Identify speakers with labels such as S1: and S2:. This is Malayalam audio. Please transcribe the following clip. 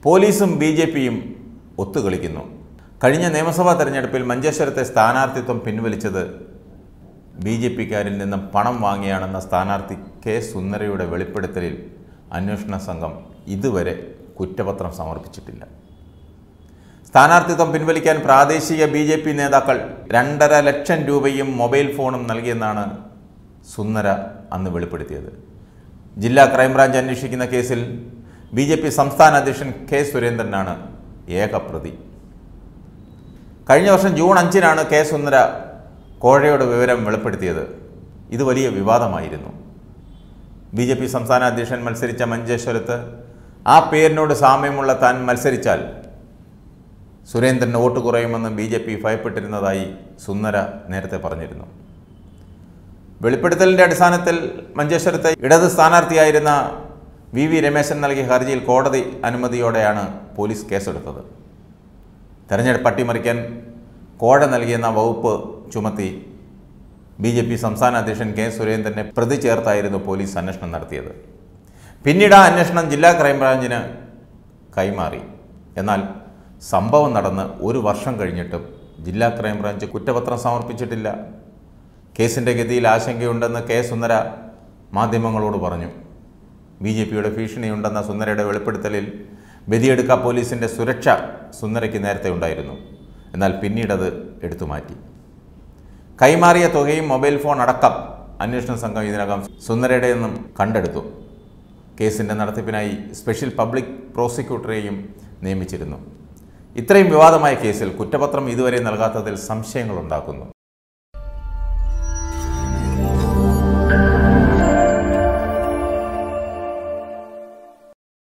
S1: പോലീസും ബി ജെ പിയും ഒത്തുകളിക്കുന്നു കഴിഞ്ഞ നിയമസഭാ തെരഞ്ഞെടുപ്പിൽ മഞ്ചേശ്വരത്തെ സ്ഥാനാർത്ഥിത്വം പിൻവലിച്ചത് ബി ജെ പിക്കാരിൽ നിന്ന് പണം വാങ്ങിയാണെന്ന സ്ഥാനാർത്ഥി കെ സുന്ദരയുടെ വെളിപ്പെടുത്തലിൽ അന്വേഷണ സംഘം ഇതുവരെ കുറ്റപത്രം സമർപ്പിച്ചിട്ടില്ല സ്ഥാനാർത്ഥിത്വം പിൻവലിക്കാൻ പ്രാദേശിക ബി ജെ പി നേതാക്കൾ രണ്ടര ലക്ഷം രൂപയും മൊബൈൽ ഫോണും നൽകിയെന്നാണ് സുന്ദര അന്ന് വെളിപ്പെടുത്തിയത് ജില്ലാ ക്രൈംബ്രാഞ്ച് അന്വേഷിക്കുന്ന കേസിൽ ബി ജെ പി സംസ്ഥാന അധ്യക്ഷൻ കെ സുരേന്ദ്രനാണ് ഏക പ്രതി കഴിഞ്ഞ വർഷം ജൂൺ അഞ്ചിനാണ് കെ സുന്ദര കോഴയുടെ വിവരം വെളിപ്പെടുത്തിയത് ഇത് വലിയ വിവാദമായിരുന്നു ബി ജെ പി സംസ്ഥാന അധ്യക്ഷൻ മത്സരിച്ച മഞ്ചേശ്വരത്ത് ആ പേരിനോട് സാമ്യമുള്ള താൻ മത്സരിച്ചാൽ സുരേന്ദ്രന് വോട്ട് കുറയുമെന്ന് ബി ജെ പി ഭയപ്പെട്ടിരുന്നതായി സുന്ദര നേരത്തെ പറഞ്ഞിരുന്നു വെളിപ്പെടുത്തലിൻ്റെ അടിസ്ഥാനത്തിൽ മഞ്ചേശ്വരത്തെ ഇടത് സ്ഥാനാർത്ഥിയായിരുന്ന വി വി രമേശൻ നൽകിയ ഹർജിയിൽ കോടതി അനുമതിയോടെയാണ് പോലീസ് കേസെടുത്തത് തെരഞ്ഞെടുപ്പ് അട്ടിമറിക്കാൻ കോഴ നൽകിയെന്ന വകുപ്പ് ചുമത്തി ബി ജെ പി സംസ്ഥാന അധ്യക്ഷൻ കെ സുരേന്ദ്രനെ പ്രതി ചേർത്തായിരുന്നു പോലീസ് അന്വേഷണം നടത്തിയത് പിന്നീട് ആ അന്വേഷണം ജില്ലാ ക്രൈംബ്രാഞ്ചിന് കൈമാറി എന്നാൽ സംഭവം നടന്ന് ഒരു വർഷം കഴിഞ്ഞിട്ടും ജില്ലാ ക്രൈംബ്രാഞ്ച് കുറ്റപത്രം സമർപ്പിച്ചിട്ടില്ല കേസിൻ്റെ ഗതിയിൽ ആശങ്കയുണ്ടെന്ന് കെ സുന്ദര മാധ്യമങ്ങളോട് പറഞ്ഞു ബി ജെ പിയുടെ ഭീഷണിയുണ്ടെന്ന സുന്ദരയുടെ വെളിപ്പെടുത്തലിൽ ബദിയെടുക്ക പോലീസിൻ്റെ സുരക്ഷ സുന്ദരയ്ക്ക് നേരത്തെ ഉണ്ടായിരുന്നു എന്നാൽ പിന്നീടത് എടുത്തു മാറ്റി കൈമാറിയ തുകയും മൊബൈൽ ഫോൺ അടക്കം അന്വേഷണ സംഘം ഇതിനകം സുന്ദരയുടെ നിന്നും കണ്ടെടുത്തു കേസിൻ്റെ നടത്തിപ്പിനായി സ്പെഷ്യൽ പബ്ലിക് പ്രോസിക്യൂട്ടറെയും നിയമിച്ചിരുന്നു ഇത്രയും വിവാദമായ കേസിൽ കുറ്റപത്രം ഇതുവരെ നൽകാത്തതിൽ സംശയങ്ങളുണ്ടാക്കുന്നു